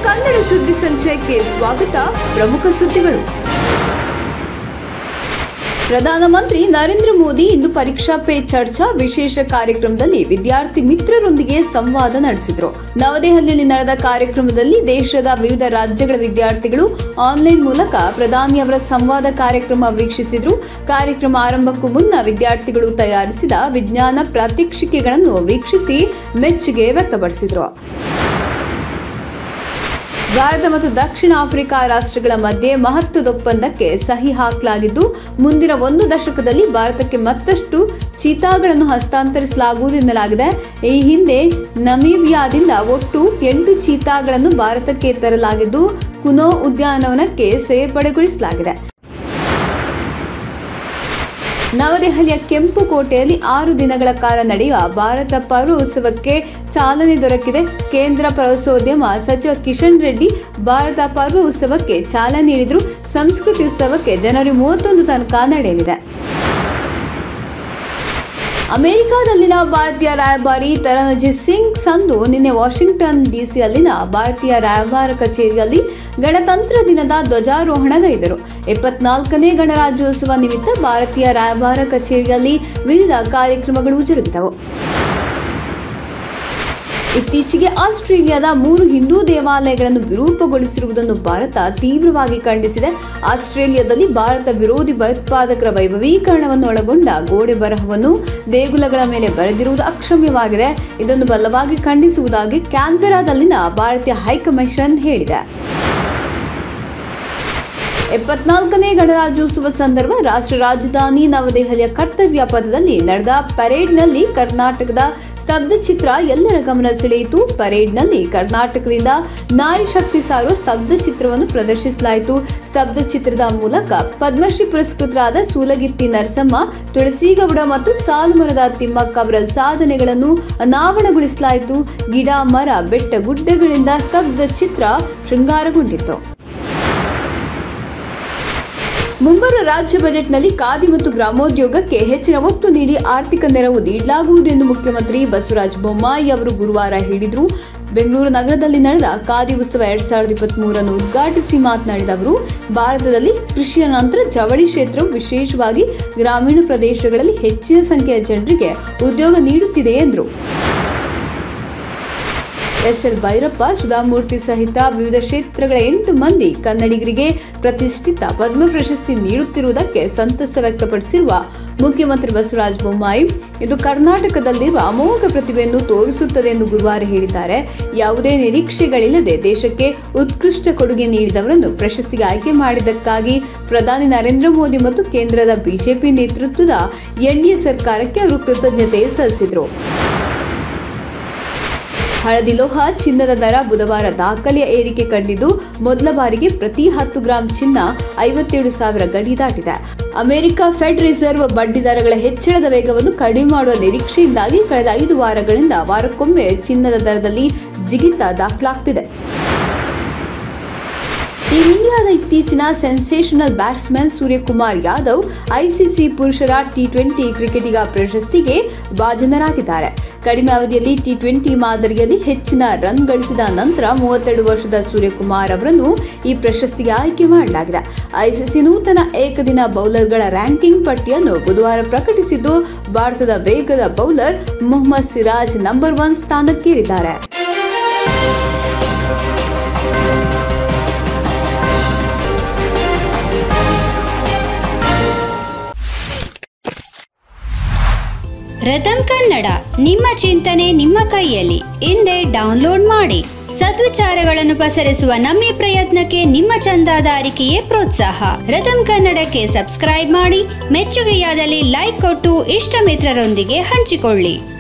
ಕನ್ನಡ ಸುದ್ದಿ ಸಂಚಯಕ್ಕೆ ಸ್ವಾಗತ ಪ್ರಮುಖ ಸುದ್ದಿಗಳು ಪ್ರಧಾನಮಂತ್ರಿ ನರೇಂದ್ರ ಮೋದಿ ಇಂದು ಪರೀಕ್ಷಾ ಪೇ ಚರ್ಚಾ ವಿಶೇಷ ಕಾರ್ಯಕ್ರಮದಲ್ಲಿ ವಿದ್ಯಾರ್ಥಿ ಮಿತ್ರರೊಂದಿಗೆ ಸಂವಾದ ನಡೆಸಿದರು ನವದೆಹಲಿಯಲ್ಲಿ ನಡೆದ ಕಾರ್ಯಕ್ರಮದಲ್ಲಿ ದೇಶದ ವಿವಿಧ ರಾಜ್ಯಗಳ ವಿದ್ಯಾರ್ಥಿಗಳು ಆನ್ಲೈನ್ ಮೂಲಕ ಪ್ರಧಾನಿ ಅವರ ಸಂವಾದ ಕಾರ್ಯಕ್ರಮ ವೀಕ್ಷಿಸಿದ್ರು ಕಾರ್ಯಕ್ರಮ ಆರಂಭಕ್ಕೂ ಮುನ್ನ ವಿದ್ಯಾರ್ಥಿಗಳು ತಯಾರಿಸಿದ ವಿಜ್ಞಾನ ಪ್ರಾತ್ಯಕ್ಷಿಕೆಗಳನ್ನು ವೀಕ್ಷಿಸಿ ಮೆಚ್ಚುಗೆ ವ್ಯಕ್ತಪಡಿಸಿದರು ಭಾರತ ಮತ್ತು ದಕ್ಷಿಣ ಆಫ್ರಿಕಾ ರಾಷ್ಟ್ರಗಳ ಮಧ್ಯೆ ಮಹತ್ವದ ಒಪ್ಪಂದಕ್ಕೆ ಸಹಿ ಹಾಕಲಾಗಿದ್ದು ಮುಂದಿನ ಒಂದು ದಶಕದಲ್ಲಿ ಭಾರತಕ್ಕೆ ಮತ್ತಷ್ಟು ಚೀತಾಗಳನ್ನು ಹಸ್ತಾಂತರಿಸಲಾಗುವುದು ಎನ್ನಲಾಗಿದೆ ಈ ಹಿಂದೆ ನಮೀಬಿಯಾದಿಂದ ಒಟ್ಟು ಎಂಟು ಚೀತಾಗಳನ್ನು ಭಾರತಕ್ಕೆ ತರಲಾಗಿದ್ದು ಕುನೋ ಉದ್ಯಾನವನಕ್ಕೆ ಸೇರ್ಪಡೆಗೊಳಿಸಲಾಗಿದೆ ನವದೆಹಲಿಯ ಕೆಂಪು ಕೋಟೆಯಲ್ಲಿ ಆರು ದಿನಗಳ ಕಾಲ ನಡೆಯುವ ಭಾರತ ಪರ್ವ ಉತ್ಸವಕ್ಕೆ ಚಾಲನೆ ದೊರಕಿದೆ ಕೇಂದ್ರ ಪ್ರವಾಸೋದ್ಯಮ ಸಚಿವ ಕಿಶನ್ ರೆಡ್ಡಿ ಭಾರತ ಪರ್ವ ಉತ್ಸವಕ್ಕೆ ಚಾಲನೆ ನೀಡಿದ್ರು ಸಂಸ್ಕೃತಿ ಉತ್ಸವಕ್ಕೆ ಜನವರಿ ಮೂವತ್ತೊಂದು ತನಕ ನಡೆಯಲಿದೆ ಅಮೆರಿಕಾದಲ್ಲಿನ ಭಾರತೀಯ ರಾಯಭಾರಿ ತರಣಜಿತ್ ಸಿಂಗ್ ಸಂಧು ನಿನ್ನೆ ವಾಷಿಂಗ್ಟನ್ ಡಿಸಿಯಲ್ಲಿನ ಭಾರತೀಯ ರಾಯಭಾರ ಕಚೇರಿಯಲ್ಲಿ ಗಣತಂತ್ರ ದಿನದ ಧ್ವಜಾರೋಹಣಗೈದರು ಇಪ್ಪತ್ನಾಲ್ಕನೇ ಗಣರಾಜ್ಯೋತ್ಸವ ನಿಮಿತ್ತ ಭಾರತೀಯ ರಾಯಭಾರ ಕಚೇರಿಯಲ್ಲಿ ವಿವಿಧ ಕಾರ್ಯಕ್ರಮಗಳು ಜರುಗಿದವು ಇತ್ತೀಚೆಗೆ ಆಸ್ಟ್ರೇಲಿಯಾದ ಮೂರು ಹಿಂದೂ ದೇವಾಲಯಗಳನ್ನು ವಿರೂಪಗೊಳಿಸಿರುವುದನ್ನು ಭಾರತ ತೀವ್ರವಾಗಿ ಖಂಡಿಸಿದೆ ಆಸ್ಟ್ರೇಲಿಯಾದಲ್ಲಿ ಭಾರತ ವಿರೋಧಿ ಭಯೋತ್ಪಾದಕರ ವೈಭವೀಕರಣವನ್ನು ಒಳಗೊಂಡ ಗೋಡೆ ಬರಹವನ್ನು ದೇಗುಲಗಳ ಮೇಲೆ ಬರೆದಿರುವುದು ಅಕ್ಷಮ್ಯವಾಗಿದೆ ಇದನ್ನು ಬಲವಾಗಿ ಖಂಡಿಸುವುದಾಗಿ ಕ್ಯಾನ್ಬೆರಾದಲ್ಲಿನ ಭಾರತೀಯ ಹೈಕಮಿಷನ್ ಹೇಳಿದೆ ಎಪ್ಪತ್ನಾಲ್ಕನೇ ಗಣರಾಜ್ಯೋತ್ಸವ ಸಂದರ್ಭ ರಾಷ್ಟ್ರ ರಾಜಧಾನಿ ನವದೆಹಲಿಯ ಕರ್ತವ್ಯ ಪಥದಲ್ಲಿ ನಡೆದ ಪರೇಡ್ನಲ್ಲಿ ಕರ್ನಾಟಕದ ಸ್ತಬ್ಧ ಚಿತ್ರ ಎಲ್ಲರ ಗಮನ ಸೆಳೆಯಿತು ಪರೇಡ್ನಲ್ಲಿ ಕರ್ನಾಟಕದಿಂದ ನಾರಿ ಶಕ್ತಿ ಸಾರುವ ಸ್ತಬ್ಧ ಚಿತ್ರವನ್ನು ಪ್ರದರ್ಶಿಸಲಾಯಿತು ಸ್ತಬ್ಧ ಚಿತ್ರದ ಮೂಲಕ ಪದ್ಮಶ್ರೀ ಪುರಸ್ಕೃತರಾದ ಸೂಲಗಿತ್ತಿ ನರಸಮ್ಮ ತುಳಸಿಗೌಡ ಮತ್ತು ಸಾಲುಮರದ ತಿಮ್ಮಕ್ಕ ಅವರ ಸಾಧನೆಗಳನ್ನು ಅನಾವರಣಗೊಳಿಸಲಾಯಿತು ಗಿಡ ಮರ ಬೆಟ್ಟ ಗುಡ್ಡಗಳಿಂದ ಸ್ತಬ್ಧ ಚಿತ್ರ ಶೃಂಗಾರಗೊಂಡಿತ್ತು ಮುಂಬರುವ ರಾಜ್ಯ ಬಜೆಟ್ನಲ್ಲಿ ಖಾದಿ ಮತ್ತು ಗ್ರಾಮೋದ್ಯೋಗಕ್ಕೆ ಹೆಚ್ಚಿನ ಒತ್ತು ನೀಡಿ ಆರ್ಥಿಕ ನೆರವು ನೀಡಲಾಗುವುದು ಎಂದು ಮುಖ್ಯಮಂತ್ರಿ ಬಸವರಾಜ ಬೊಮ್ಮಾಯಿ ಅವರು ಗುರುವಾರ ಹೇಳಿದರು ಬೆಂಗಳೂರು ನಗರದಲ್ಲಿ ನಡೆದ ಖಾದಿ ಉತ್ಸವ ಎರಡ್ ಸಾವಿರದ ಇಪ್ಪತ್ತ್ ಮೂರನ್ನು ಉದ್ಘಾಟಿಸಿ ಮಾತನಾಡಿದ ಅವರು ಭಾರತದಲ್ಲಿ ಕೃಷಿಯ ನಂತರ ಜವಳಿ ಕ್ಷೇತ್ರವು ವಿಶೇಷವಾಗಿ ಗ್ರಾಮೀಣ ಪ್ರದೇಶಗಳಲ್ಲಿ ಹೆಚ್ಚಿನ ಸಂಖ್ಯೆಯ ಜನರಿಗೆ ಉದ್ಯೋಗ ನೀಡುತ್ತಿದೆ ಎಂದರು ಎಸ್ಎಲ್ ಭೈರಪ್ಪ ಸುಧಾಮೂರ್ತಿ ಸಹಿತ ವಿವಿಧ ಕ್ಷೇತ್ರಗಳ ಎಂಟು ಮಂದಿ ಕನ್ನಡಿಗರಿಗೆ ಪ್ರತಿಷ್ಠಿತ ಪದ್ಮ ಪ್ರಶಸ್ತಿ ನೀಡುತ್ತಿರುವುದಕ್ಕೆ ಸಂತಸ ವ್ಯಕ್ತಪಡಿಸಿರುವ ಮುಖ್ಯಮಂತ್ರಿ ಬಸವರಾಜ ಬೊಮ್ಮಾಯಿ ಇದು ಕರ್ನಾಟಕದಲ್ಲಿರುವ ಅಮೋಘ ಪ್ರತಿಭೆಯನ್ನು ತೋರಿಸುತ್ತದೆ ಎಂದು ಗುರುವಾರ ಹೇಳಿದ್ದಾರೆ ಯಾವುದೇ ನಿರೀಕ್ಷೆಗಳಿಲ್ಲದೆ ದೇಶಕ್ಕೆ ಉತ್ಕೃಷ್ಟ ಕೊಡುಗೆ ನೀಡಿದವರನ್ನು ಪ್ರಶಸ್ತಿಗೆ ಆಯ್ಕೆ ಮಾಡಿದ್ದಕ್ಕಾಗಿ ಪ್ರಧಾನಿ ನರೇಂದ್ರ ಮೋದಿ ಮತ್ತು ಕೇಂದ್ರದ ಬಿಜೆಪಿ ನೇತೃತ್ವದ ಎನ್ಡಿಎ ಸರ್ಕಾರಕ್ಕೆ ಅವರು ಕೃತಜ್ಞತೆ ಸಲ್ಲಿಸಿದರು ಹಳದಿ ಲೋಹ ಚಿನ್ನದ ದರ ಬುಧವಾರ ದಾಖಲೆಯ ಏರಿಕೆ ಕಂಡಿದ್ದು ಮೊದಲ ಬಾರಿಗೆ ಪ್ರತಿ ಹತ್ತು ಗ್ರಾಂ ಚಿನ್ನ ಐವತ್ತೇಳು ಸಾವಿರ ಗಡಿ ದಾಟಿದೆ ಅಮೆರಿಕ ಫೆಡ್ ರಿಸರ್ವ್ ಬಡ್ಡಿ ದರಗಳ ಹೆಚ್ಚಳದ ವೇಗವನ್ನು ಕಡಿಮೆ ಮಾಡುವ ನಿರೀಕ್ಷೆಯಿಂದಾಗಿ ಕಳೆದ ಐದು ವಾರಗಳಿಂದ ವಾರಕ್ಕೊಮ್ಮೆ ಚಿನ್ನದ ದರದಲ್ಲಿ ಜಿಗಿತ ದಾಖಲಾಗ್ತಿದೆ ಟೀಂ ಇಂಡಿಯಾದ ಇತ್ತೀಚಿನ sensational batsman Suryakumar Yadav ICC ಪುರುಷರ ಟಿ ಟ್ವೆಂಟಿ ಕ್ರಿಕೆಟಿಗ ಪ್ರಶಸ್ತಿಗೆ ಭಾಜನರಾಗಿದ್ದಾರೆ ಕಡಿಮೆ ಅವಧಿಯಲ್ಲಿ ಟಿ ಟ್ವೆಂಟಿ ಮಾದರಿಯಲ್ಲಿ ಹೆಚ್ಚಿನ ರನ್ ಗಳಿಸಿದ ನಂತರ ಮೂವತ್ತೆರಡು ವರ್ಷದ ಸೂರ್ಯಕುಮಾರ್ ಅವರನ್ನು ಈ ಪ್ರಶಸ್ತಿಗೆ ಆಯ್ಕೆ ಮಾಡಲಾಗಿದೆ ಐಸಿಸಿ ನೂತನ ಏಕದಿನ ಬೌಲರ್ಗಳ ರ್ಯಾಂಕಿಂಗ್ ಪಟ್ಟಿಯನ್ನು ಬುಧವಾರ ಪ್ರಕಟಿಸಿದ್ದು ಭಾರತದ ವೇಗದ bowler Mohammed Siraj number one ಸ್ಥಾನಕ್ಕೇರಿದ್ದಾರೆ ರಥಂ ಕನ್ನಡ ನಿಮ್ಮ ಚಿಂತನೆ ನಿಮ್ಮ ಕೈಯಲ್ಲಿ ಹಿಂದೆ ಡೌನ್ಲೋಡ್ ಮಾಡಿ ಸದ್ವಿಚಾರಗಳನ್ನು ಪಸರಿಸುವ ನಮ್ಮ ಈ ಪ್ರಯತ್ನಕ್ಕೆ ನಿಮ್ಮ ಚಂದಾದಾರಿಕೆಯೇ ಪ್ರೋತ್ಸಾಹ ರಥಂ ಕನ್ನಡಕ್ಕೆ ಸಬ್ಸ್ಕ್ರೈಬ್ ಮಾಡಿ ಮೆಚ್ಚುಗೆಯಾದಲ್ಲಿ ಲೈಕ್ ಕೊಟ್ಟು ಇಷ್ಟ ಮಿತ್ರರೊಂದಿಗೆ ಹಂಚಿಕೊಳ್ಳಿ